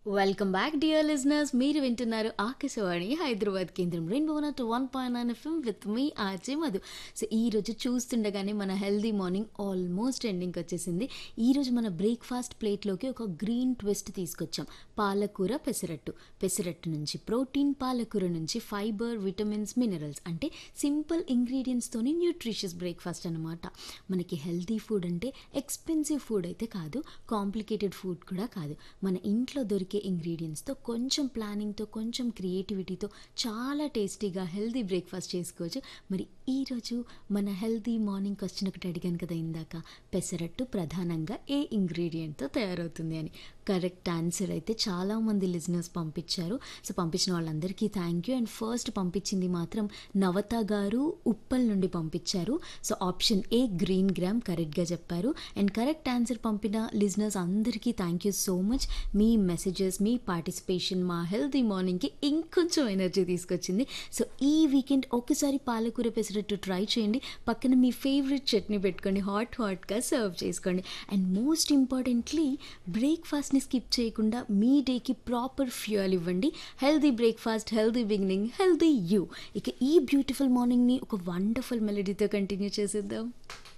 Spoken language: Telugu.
వెల్కమ్ బ్యాక్ డియర్ లిజనర్స్ మీరు వింటున్నారు ఆకాశవాణి హైదరాబాద్ కేంద్రం Rainbow two one point nine FM with మీ ఆర్జే మధు సో ఈ రోజు చూస్తుండగానే మన హెల్దీ మార్నింగ్ ఆల్మోస్ట్ ఎండింగ్కి వచ్చేసింది ఈ రోజు మన బ్రేక్ఫాస్ట్ ప్లేట్లోకి ఒక గ్రీన్ ట్విస్ట్ తీసుకొచ్చాం పాలకూర పెసరట్టు పెసరట్టు నుంచి ప్రోటీన్ పాలకూర నుంచి ఫైబర్ విటమిన్స్ మినరల్స్ అంటే సింపుల్ ఇంగ్రీడియంట్స్తోని న్యూట్రిషియస్ బ్రేక్ఫాస్ట్ అనమాట మనకి హెల్తీ ఫుడ్ అంటే ఎక్స్పెన్సివ్ ఫుడ్ అయితే కాదు కాంప్లికేటెడ్ ఫుడ్ కూడా కాదు మన ఇంట్లో దొరికే ఇంగ్రీడియంట్స్తో కొంచెం ప్లానింగ్తో కొంచెం క్రియేటివిటీతో చాలా టేస్టీగా హెల్తీ బ్రేక్ఫాస్ట్ చేసుకోవచ్చు మరి ఈరోజు మన హెల్తీ మార్నింగ్ క్వశ్చన్ ఒకటి అడిగాను కదా ఇందాక పెసరట్టు ప్రధానంగా ఏ ఇంగ్రీడియంట్తో తయారవుతుంది అని కరెక్ట్ ఆన్సర్ అయితే చాలామంది లిజనర్స్ పంపించారు సో పంపించిన వాళ్ళందరికీ థ్యాంక్ యూ అండ్ ఫస్ట్ పంపించింది మాత్రం నవత గారు ఉప్పల్ నుండి పంపించారు so option A green gram కరెక్ట్గా చెప్పారు అండ్ కరెక్ట్ ఆన్సర్ పంపిన లిజనర్స్ అందరికీ థ్యాంక్ యూ సో మచ్ మీ మెసేజెస్ మీ పార్టిసిపేషన్ మా హెల్తీ మార్నింగ్కి ఇంకొంచెం ఎనర్జీ తీసుకొచ్చింది సో ఈ వీకెండ్ ఒకసారి పాలకూర పెసరట్టు ట్రై చేయండి పక్కన మీ ఫేవరెట్ చట్నీ పెట్టుకోండి హాట్ హాట్గా సర్వ్ చేసుకోండి అండ్ మోస్ట్ ఇంపార్టెంట్లీ బ్రేక్ఫాస్ట్ని స్కిప్ చేయకుండా మీ డేకి ప్రాపర్ ఫ్యూయల్ ఇవ్వండి healthy breakfast healthy beginning healthy you ఇక ఈ బ్యూటిఫుల్ మార్నింగ్ని ఒక వండర్ఫుల్ మెలడీతో కంటిన్యూ చేసేద్దాం